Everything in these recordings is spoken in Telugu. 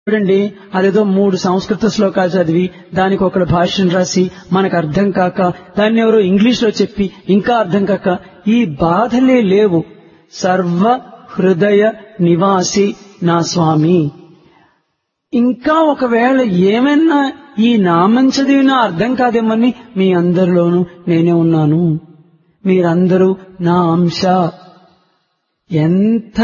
చూడండి అదేదో మూడు సంస్కృత శ్లోకాలు చదివి దానికి ఒకడు భాష్యం రాసి మనకు అర్థం కాక దాన్ని ఎవరో ఇంగ్లీష్ లో చెప్పి ఇంకా అర్థం కాక ఈ బాధలే లేవు సర్వ హృదయ నివాసి నా స్వామి ఇంకా ఒకవేళ ఏమైనా ఈ నామం చదివినా అర్థం కాదేమని మీ అందరిలోనూ నేనే ఉన్నాను మీరందరూ నా అంశ ఎంత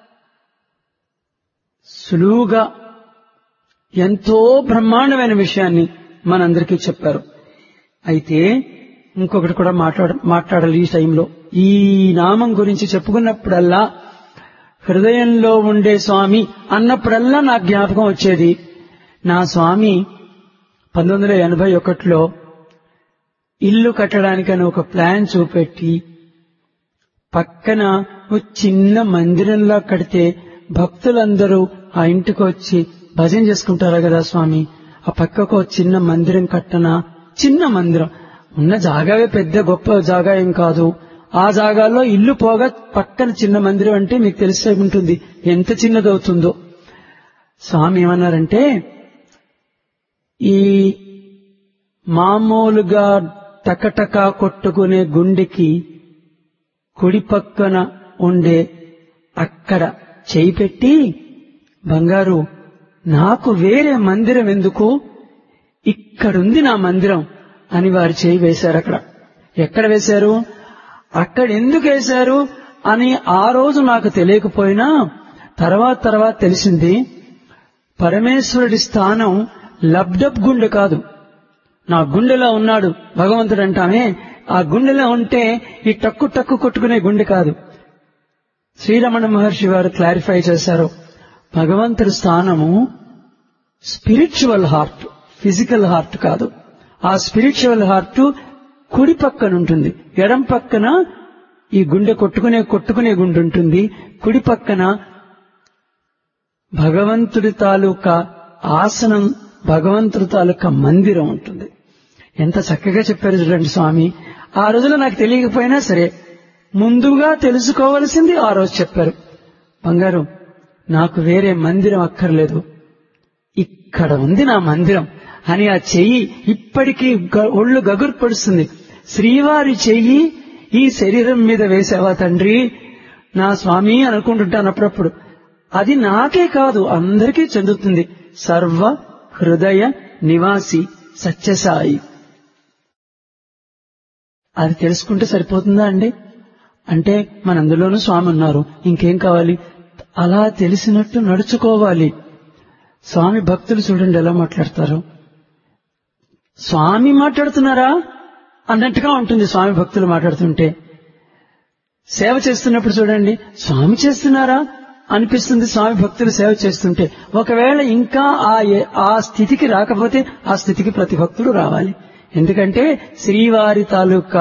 సులువుగా ఎంతో బ్రహ్మాండమైన విషయాన్ని మనందరికీ చెప్పారు అయితే ఇంకొకటి కూడా మాట్లాడ మాట్లాడాలి ఈ టైంలో ఈ నామం గురించి చెప్పుకున్నప్పుడల్లా హృదయంలో ఉండే స్వామి అన్నప్పుడల్లా నా జ్ఞాపకం వచ్చేది నా స్వామి పంతొమ్మిది వందల ఎనభై ఒకటిలో ఇల్లు కట్టడానికని ఒక ప్లాన్ చూపెట్టి పక్కన ఒక చిన్న మందిరంలా కడితే భక్తులందరూ ఆ ఇంటికి వచ్చి భజన చేసుకుంటారు కదా స్వామి ఆ పక్కకు ఒక చిన్న మందిరం కట్టనా చిన్న మందిరం ఉన్న జాగావే పెద్ద గొప్ప జాగా ఏం కాదు ఆ జాగాలో ఇల్లు పోగా పక్కన చిన్న మందిరం అంటే మీకు తెలిసే ఉంటుంది ఎంత చిన్నదవుతుందో స్వామి ఏమన్నారంటే ఈ మామూలుగా టకటకా కొట్టుకునే గుండెకి కుడి పక్కన ఉండే అక్కడ చేయి పెట్టి బంగారు నాకు వేరే మందిరం ఎందుకు ఇక్కడుంది నా మందిరం అని వారు చేయి వేశారు అక్కడ ఎక్కడ వేశారు అక్కడ ఎందుకు వేశారు అని ఆ రోజు నాకు తెలియకపోయినా తర్వాత తర్వాత తెలిసింది పరమేశ్వరుడి స్థానం లబ్డబ్ గుండె కాదు నా గుండెలో ఉన్నాడు భగవంతుడు అంటామే ఆ గుండెలో ఉంటే ఈ టక్కు టక్కు కొట్టుకునే గుండె కాదు శ్రీరమణ మహర్షి వారు క్లారిఫై చేశారు భగవంతుడి స్థానము స్పిరిచువల్ హార్ట్ ఫిజికల్ హార్ట్ కాదు ఆ స్పిరిచువల్ హార్ట్ కుడి పక్కన ఉంటుంది ఎడం పక్కన ఈ గుండె కొట్టుకునే కొట్టుకునే గుండె ఉంటుంది కుడి పక్కన భగవంతుడి తాలూకా ఆసనం భగవంతుడి తాలూకా మందిరం ఉంటుంది ఎంత చక్కగా చెప్పారు చూడండి స్వామి ఆ రోజులో నాకు తెలియకపోయినా సరే ముందుగా తెలుసుకోవలసింది ఆ రోజు చెప్పారు బంగారు నాకు వేరే మందిరం అక్కర్లేదు ఇక్కడ ఉంది నా మందిరం అని ఆ చెయ్యి ఇప్పటికీ గ- ఒళ్ళు గగురు పడుస్తుంది శ్రీవారి చెయ్యి ఈ శరీరం మీద వేసావా తండ్రి నా స్వామి అనుకుంటుంటాను అప్పుడప్పుడు అది నాకే కాదు అందరికీ చెందుతుంది సర్వ హృదయ నివాసి సత్యసాయి అది తెలుసుకుంటే సరిపోతుందా అండి అంటే మనందులోనూ స్వామి ఉన్నారు ఇంకేం కావాలి అలా తెలిసినట్టు నడుచుకోవాలి స్వామి భక్తులు చూడండి ఎలా మాట్లాడతారు స్వామి మాట్లాడుతున్నారా అన్నట్టుగా ఉంటుంది స్వామి భక్తులు మాట్లాడుతుంటే సేవ చేస్తున్నప్పుడు చూడండి స్వామి చేస్తున్నారా అనిపిస్తుంది స్వామి భక్తులు సేవ చేస్తుంటే ఒకవేళ ఇంకా ఆ ఏ- ఆ స్థితికి రాకపోతే ఆ స్థితికి ప్రతి భక్తుడు రావాలి ఎందుకంటే శ్రీవారి తాలూకా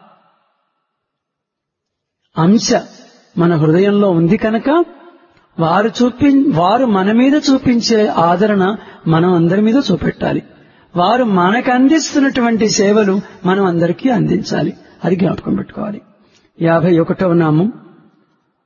అంశ మన హృదయంలో ఉంది కనుక వారు చూపి వారు మన మీద చూపించే ఆదరణ మనం అందరి మీద చూపెట్టాలి వారు మనకు అందిస్తున్నటువంటి సేవలు మనం అందరికీ అందించాలి అది జ్ఞాపకం పెట్టుకోవాలి యాభై ఒకటవ నామం